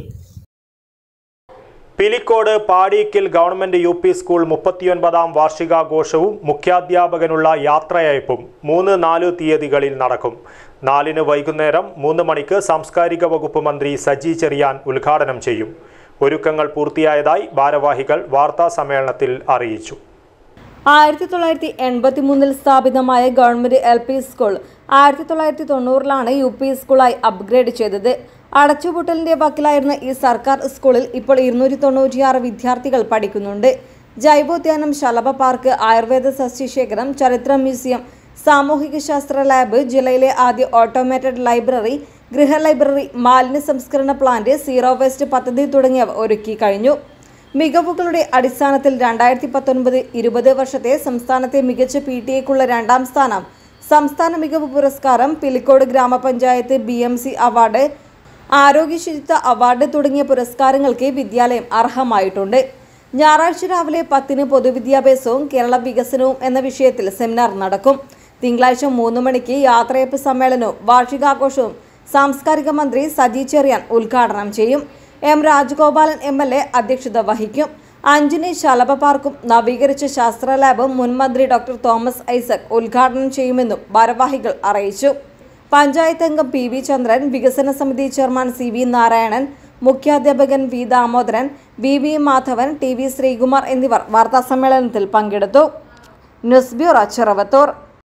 Pilicode Padikkal government U P school മുപ്പത്തിയൊൻപതാം വാർഷികാഘോഷവും മുഖ്യാധ്യാപകനുള്ള യാത്രയയപ്പും മൂന്ന് നാല് തീയതികളിൽ നടക്കും നാലിന് വൈകുന്നേരം മൂന്ന് മണിക്ക് സാംസ്കാരിക വകുപ്പ് മന്ത്രി സജി ചെറിയാൻ ഉദ്ഘാടനം ചെയ്യും ഒരുക്കങ്ങൾ പൂർത്തിയായതായി ഭാരവാഹികൾ വാർത്താ സമ്മേളനത്തിൽ അറിയിച്ചു ആയിരത്തി തൊള്ളായിരത്തി എൺപത്തി മൂന്നിൽ സ്ഥാപിതമായ ഗവൺമെന്റ് എൽ പി സ്കൂൾ ആയിരത്തി തൊള്ളായിരത്തി തൊണ്ണൂറിലാണ് യു പി സ്കൂളായി അപ്ഗ്രേഡ് ചെയ്തത് അടച്ചുപൂട്ടലിന്റെ വക്കിലായിരുന്ന ഈ സർക്കാർ സ്കൂളിൽ ഇപ്പോൾ ഇരുന്നൂറ്റി തൊണ്ണൂറ്റിയാറ് വിദ്യാർത്ഥികൾ പഠിക്കുന്നുണ്ട് ജൈവോദ്യാനം ശലഭ പാർക്ക് ആയുർവേദ സസ്യശേഖരം ചരിത്ര മ്യൂസിയം സാമൂഹിക ശാസ്ത്ര ലാബ് ജില്ലയിലെ ആദ്യ ഓട്ടോമേറ്റഡ് ലൈബ്രറി ഗൃഹ ലൈബ്രറി മാലിന്യ സംസ്കരണ പ്ലാന്റ് സീറോ വേസ്റ്റ് പദ്ധതി തുടങ്ങിയവ ഒരുക്കി കഴിഞ്ഞു മികവുകളുടെ അടിസ്ഥാനത്തിൽ രണ്ടായിരത്തി പത്തൊൻപത് ഇരുപത് വർഷത്തെ സംസ്ഥാനത്തെ മികച്ച പി ടി എക്കുള്ള രണ്ടാം സ്ഥാനം സംസ്ഥാന മികവ് പുരസ്കാരം പിലിക്കോട് ഗ്രാമപഞ്ചായത്ത് ബി എം സി അവാർഡ് ആരോഗ്യ ശുചിത്വ അവാർഡ് തുടങ്ങിയ പുരസ്കാരങ്ങൾക്ക് വിദ്യാലയം അർഹമായിട്ടുണ്ട് ഞായറാഴ്ച രാവിലെ പത്തിന് പൊതുവിദ്യാഭ്യാസവും കേരള വികസനവും എന്ന വിഷയത്തിൽ സെമിനാർ നടക്കും തിങ്കളാഴ്ച മൂന്ന് മണിക്ക് യാത്രയപ്പ് സമ്മേളനവും വാർഷികാഘോഷവും സാംസ്കാരിക മന്ത്രി സജി ചെറിയാൻ ഉദ്ഘാടനം ചെയ്യും M Rajagopalan M L A അധ്യക്ഷത വഹിക്കും അഞ്ചിന് ശലഭ പാർക്കും നവീകരിച്ച ശാസ്ത്ര ലാബും മുൻ മന്ത്രി ഡോക്ടർ തോമസ് ഐസക് ഉദ്ഘാടനം ചെയ്യുമെന്നും ഭാരവാഹികൾ അറിയിച്ചു പഞ്ചായത്ത് അംഗം പി വി ചന്ദ്രൻ വികസന സമിതി ചെയർമാൻ സി വി നാരായണൻ മുഖ്യാധ്യാപകൻ V Damodaran V V Madhavan T V Sreekumar എന്നിവർ വാർത്താസമ്മേളനത്തിൽ പങ്കെടുത്തു ന്യൂസ് ബ്യൂറോ ചെറുവത്തൂർ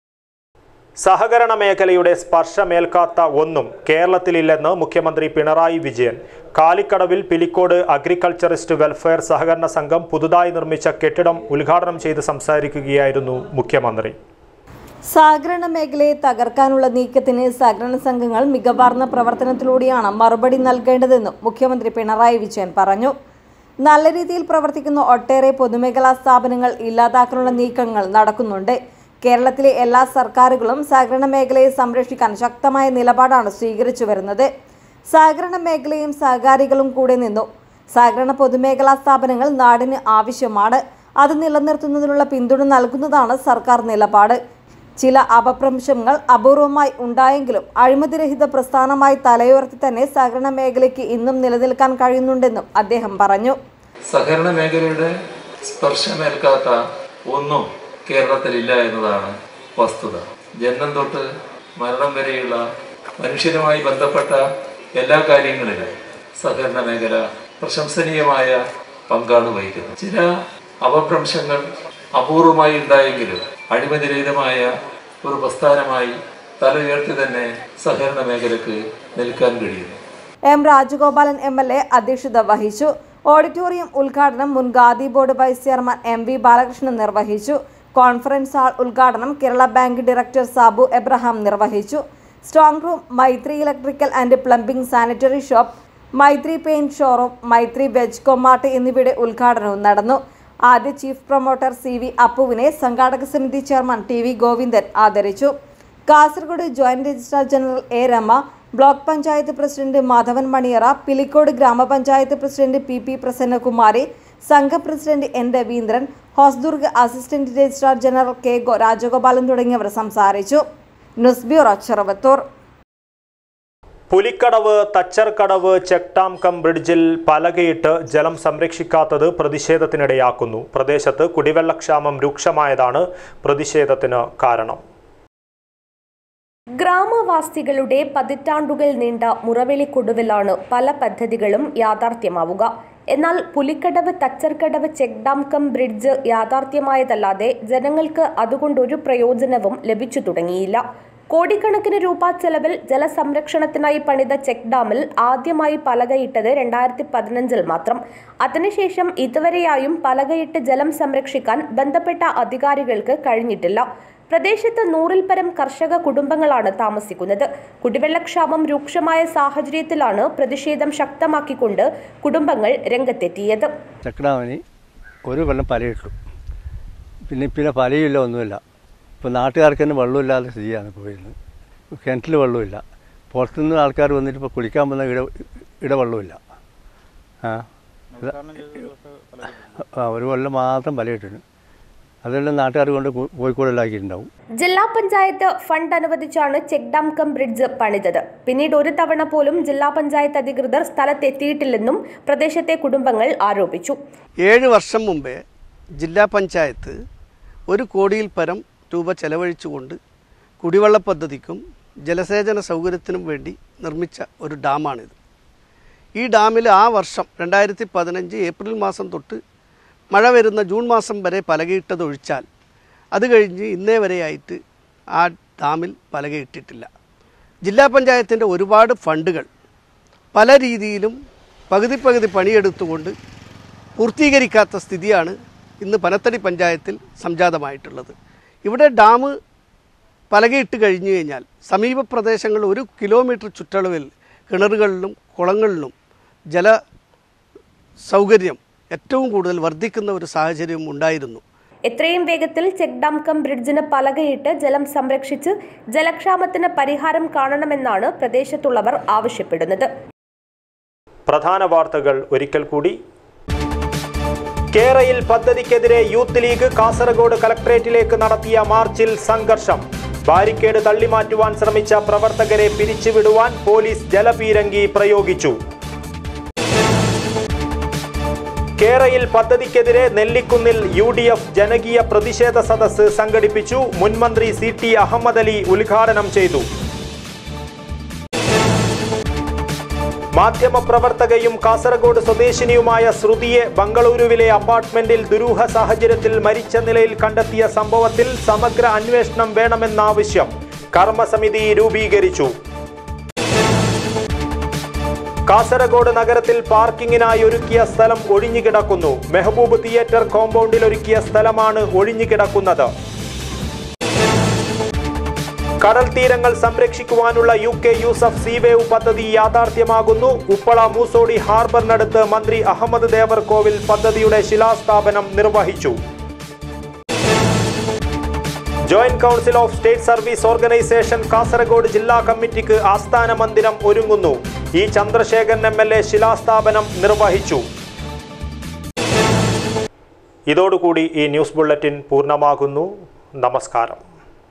സഹകരണ മേഖലയുടെ സ്പർശമേൽക്കാത്ത ഒന്നും കേരളത്തിലില്ലെന്ന് മുഖ്യമന്ത്രി പിണറായി വിജയൻ കാലിക്കടവിൽ പിലിക്കോട് അഗ്രികൾച്ചറിസ്റ്റ് വെൽഫെയർ സഹകരണ സംഘം പുതുതായി നിർമ്മിച്ച കെട്ടിടം ഉദ്ഘാടനം ചെയ്ത് സംസാരിക്കുകയായിരുന്നു മുഖ്യമന്ത്രി സഹകരണ മേഖലയെ തകർക്കാനുള്ള നീക്കത്തിന് സഹകരണ സംഘങ്ങൾ മികവാർന്ന പ്രവർത്തനത്തിലൂടെയാണ് മറുപടി നൽകേണ്ടതെന്നും മുഖ്യമന്ത്രി പിണറായി വിജയൻ പറഞ്ഞു നല്ല രീതിയിൽ പ്രവർത്തിക്കുന്ന ഒട്ടേറെ പൊതുമേഖലാ സ്ഥാപനങ്ങൾ ഇല്ലാതാക്കാനുള്ള നീക്കങ്ങൾ നടക്കുന്നുണ്ട് കേരളത്തിലെ എല്ലാ സർക്കാരുകളും സഹകരണ മേഖലയെ സംരക്ഷിക്കാൻ ശക്തമായ നിലപാടാണ് സ്വീകരിച്ചു വരുന്നത് സഹകരണ മേഖലയും സഹകാരികളും കൂടെ നിന്നു സഹകരണ പൊതുമേഖലാ സ്ഥാപനങ്ങൾ നാടിന് ആവശ്യമാണ് അത് നിലനിർത്തുന്നതിനുള്ള പിന്തുണ നൽകുന്നതാണ് സർക്കാർ നിലപാട് ചില അപഭ്രംശങ്ങൾ അപൂർവമായി ഉണ്ടായെങ്കിലും അഴിമതിരഹിത പ്രസ്ഥാനമായി തലയുയർത്തി തന്നെ സഹകരണ മേഖലയ്ക്ക് ഇന്നും നിലനിൽക്കാൻ കഴിയുന്നുണ്ടെന്നും അദ്ദേഹം പറഞ്ഞു സഹകരണ മേഖലയുടെ സ്പർശമേൽക്കാത്ത ഒന്നും കേരളത്തിലില്ല എന്നതാണ് വസ്തുത ജന്മം തൊട്ട് മരണം വരെയുള്ള മനുഷ്യരുമായി ബന്ധപ്പെട്ട എല്ലാ കാര്യങ്ങളിലും സഹകരണ മേഖല പ്രശംസനീയമായ പങ്കാണ് വഹിക്കുന്നത് ചില അപഭ്രംശങ്ങൾ അപൂർവമായി ഉണ്ടായെങ്കിലും അഴിമതിരഹിതമായ ഒരു പ്രസ്ഥാനമായി തല ഉയർത്തി തന്നെ സഹകരണ മേഖലക്ക് നിൽക്കാൻ കഴിയുന്നു M Rajagopalan M L A അധ്യക്ഷത വഹിച്ചു ഓഡിറ്റോറിയം ഉദ്ഘാടനം മുൻ khadi board vice chairman M V Balakrishnan നിർവഹിച്ചു കോൺഫറൻസ് ഹാൾ ഉദ്ഘാടനം Kerala bank director Sabu Abraham നിർവഹിച്ചു strong room Maithri electrical and plumbing sanitary shop Maithri paint showroom Maithri veg കൊമാട്ട് എന്നിവയുടെ ഉദ്ഘാടനവും നടന്നു ആദ്യ ചീഫ് പ്രൊമോട്ടർ സി വി അപ്പുവിനെ സംഘാടക സമിതി ചെയർമാൻ ടി വി ഗോവിന്ദൻ ആദരിച്ചു Kasaragod joint registrar general A Rama block panchayat president Madhavan Maniyara Pilicode ഗ്രാമപഞ്ചായത്ത് പ്രസിഡന്റ് പി പി പ്രസന്നകുമാരി സംഘം president N Raveendran Hosdurg assistant registrar general K ഗോ രാജഗോപാലൻ തുടങ്ങിയവർ സംസാരിച്ചു news bureau Cheruvathur Pulikkadavu Thacharkadavu check dam cum ബ്രിഡ്ജിൽ പലകയിട്ട് ജലം സംരക്ഷിക്കാത്തത് പ്രതിഷേധത്തിനിടയാക്കുന്നു പ്രദേശത്ത് കുടിവെള്ളക്ഷാമം രൂക്ഷമായതാണ് പ്രതിഷേധത്തിന് കാരണം ഗ്രാമവാസികളുടെ പതിറ്റാണ്ടുകൾ നീണ്ട മുറവിളിക്കൊടുവിലാണ് പല പദ്ധതികളും യാഥാർത്ഥ്യമാവുക എന്നാൽ Pulikkadavu Thacharkadavu check dam cum bridge യാഥാർത്ഥ്യമായതല്ലാതെ ജനങ്ങൾക്ക് അതുകൊണ്ടൊരു പ്രയോജനവും ലഭിച്ചു തുടങ്ങിയില്ല കോടിക്കണക്കിന് രൂപ ചെലവിൽ ജലസംരക്ഷണത്തിനായി പണിത ചെക്ക് ഡാമിൽ ആദ്യമായി പലകയിട്ടത് രണ്ടായിരത്തി പതിനഞ്ചിൽ മാത്രം അതിനുശേഷം ഇതുവരെയായും പലകയിട്ട് ജലം സംരക്ഷിക്കാൻ ബന്ധപ്പെട്ട അധികാരികൾക്ക് കഴിഞ്ഞിട്ടില്ല പ്രദേശത്ത് നൂറിൽ പരം കർഷക കുടുംബങ്ങളാണ് താമസിക്കുന്നത് കുടിവെള്ളക്ഷാമം രൂക്ഷമായ സാഹചര്യത്തിലാണ് പ്രതിഷേധം ശക്തമാക്കിക്കൊണ്ട് കുടുംബങ്ങൾ രംഗത്തെത്തിയത് ചക്കടാവിന് ഒരു വെള്ളം പലയിട്ടു പിന്നെ പിന്നെ പലയില്ല ഒന്നുമില്ല ഇപ്പോൾ നാട്ടുകാർക്ക് തന്നെ വെള്ളമില്ലാത്ത സ്ഥിതിയാണ് ഇപ്പോൾ വരുന്നത് കിണറ്റിൽ വെള്ളമില്ല പുറത്തുനിന്ന് ആൾക്കാർ വന്നിട്ട് ഇപ്പോൾ കുളിക്കാൻ വന്ന ഇട ഇട വെള്ളമില്ല ആ ഇത് ആ ഒരു വെള്ളം മാത്രം പലയിട്ടിന് അതെല്ലാം നാട്ടുകാർ കൊണ്ട് കോഴിക്കോടിലാക്കിയിട്ടുണ്ടാവും ജില്ലാ പഞ്ചായത്ത് ഫണ്ട് അനുവദിച്ചാണ് ചെക്ക് ഡാം കം ബ്രിഡ്ജ് പണിതത് പിന്നീട് ഒരു തവണ പോലും ജില്ലാ പഞ്ചായത്ത് അധികൃതർ സ്ഥലത്തെത്തിയിട്ടില്ലെന്നും പ്രദേശത്തെ കുടുംബങ്ങൾ ആരോപിച്ചു ഏഴ് വർഷം മുമ്പേ ജില്ലാ പഞ്ചായത്ത് ഒരു കോടിയിൽ പരം രൂപ ചെലവഴിച്ചുകൊണ്ട് കുടിവെള്ള പദ്ധതിക്കും ജലസേചന സൗകര്യത്തിനും വേണ്ടി നിർമ്മിച്ച ഒരു ഡാമാണിത് ഈ ഡാമിൽ ആ വർഷം രണ്ടായിരത്തി പതിനഞ്ച് ഏപ്രിൽ മാസം തൊട്ട് മഴ വരുന്ന ജൂൺ മാസം വരെ പലകയിട്ടതൊഴിച്ചാൽ അത് കഴിഞ്ഞ് ഇന്നേ വരെയായിട്ട് ആ ഡാമിൽ പലകയിട്ടിട്ടില്ല ജില്ലാ പഞ്ചായത്തിൻ്റെ ഒരുപാട് ഫണ്ടുകൾ പല രീതിയിലും പകുതി പകുതി പണിയെടുത്തുകൊണ്ട് പൂർത്തീകരിക്കാത്ത സ്ഥിതിയാണ് ഇന്ന് പനത്തടി പഞ്ചായത്തിൽ സംജാതമായിട്ടുള്ളത് ഇവിടെ ഡാം പലകയിട്ട് കഴിഞ്ഞു കഴിഞ്ഞാൽ സമീപ പ്രദേശങ്ങളിൽ ഒരു കിലോമീറ്റർ ചുറ്റളവിൽ കിണറുകളിലും കുളങ്ങളിലും ജല സൗകര്യം ഏറ്റവും കൂടുതൽ വർദ്ധിക്കുന്ന ഒരു സാഹചര്യം ഉണ്ടായിരുന്നു എത്രയും വേഗത്തിൽ ചെക്ക് ഡാം കം ബ്രിഡ്ജിന് പലകയിട്ട് ജലം സംരക്ഷിച്ച് ജലക്ഷാമത്തിന് പരിഹാരം കാണണമെന്നാണ് പ്രദേശത്തുള്ളവർ ആവശ്യപ്പെടുന്നത് പ്രധാന വാർത്തകൾ ഒരിക്കൽ കൂടി കേരയിൽ പദ്ധതിക്കെതിരെ യൂത്ത് ലീഗ് കാസർഗോഡ് കലക്ട്രേറ്റിലേക്ക് നടത്തിയ മാർച്ചിൽ സംഘർഷം ബാരിക്കേഡ് തള്ളിമാറ്റുവാൻ ശ്രമിച്ച പ്രവർത്തകരെ പിരിച്ചുവിടുവാൻ പോലീസ് ജലപീരങ്കി പ്രയോഗിച്ചു കേരയിൽ പദ്ധതിക്കെതിരെ നെല്ലിക്കുന്നിൽ യു ഡി എഫ് ജനകീയ പ്രതിഷേധ സദസ്സ് സംഘടിപ്പിച്ചു മുൻമന്ത്രി സി ടി അഹമ്മദ് അലി ഉദ്ഘാടനം ചെയ്തു മാധ്യമപ്രവർത്തകയും കാസർഗോഡ് സ്വദേശിനിയുമായ ശ്രുതിയെ ബംഗളൂരുവിലെ അപ്പാർട്ട്മെന്റിൽ ദുരൂഹ സാഹചര്യത്തിൽ മരിച്ച നിലയിൽ കണ്ടെത്തിയ സംഭവത്തിൽ സമഗ്ര അന്വേഷണം വേണമെന്ന ആവശ്യം കർമ്മസമിതി രൂപീകരിച്ചു കാസർഗോഡ് നഗരത്തിൽ പാർക്കിങ്ങിനായി ഒരുക്കിയ സ്ഥലം ഒഴിഞ്ഞുകിടക്കുന്നു മെഹബൂബ് തിയേറ്റർ കോമ്പൗണ്ടിൽ ഒരുക്കിയ സ്ഥലമാണ് ഒഴിഞ്ഞുകിടക്കുന്നത് കടൽ തീരങ്ങൾ സംരക്ഷിക്കുവാനുള്ള യു കെ യൂസഫ് സീവേവ് പദ്ധതി യാഥാർത്ഥ്യമാകുന്നു ഉപ്പള മൂസോടി ഹാർബറിനടുത്ത് മന്ത്രി അഹമ്മദ് ദേവർകോവിൽ പദ്ധതിയുടെ ശിലാസ്ഥാപനം നിർവഹിച്ചു joint council of state service organisation Kasaragod ജില്ലാ കമ്മിറ്റിക്ക് ആസ്ഥാന മന്ദിരം ഒരുങ്ങുന്നു E Chandrasekharan M L A ശിലാസ്ഥാപനം നിർവഹിച്ചു ഇതോടുകൂടി ഈ ന്യൂസ് ബുള്ളറ്റിൻ പൂർണ്ണമാകുന്നു നമസ്കാരം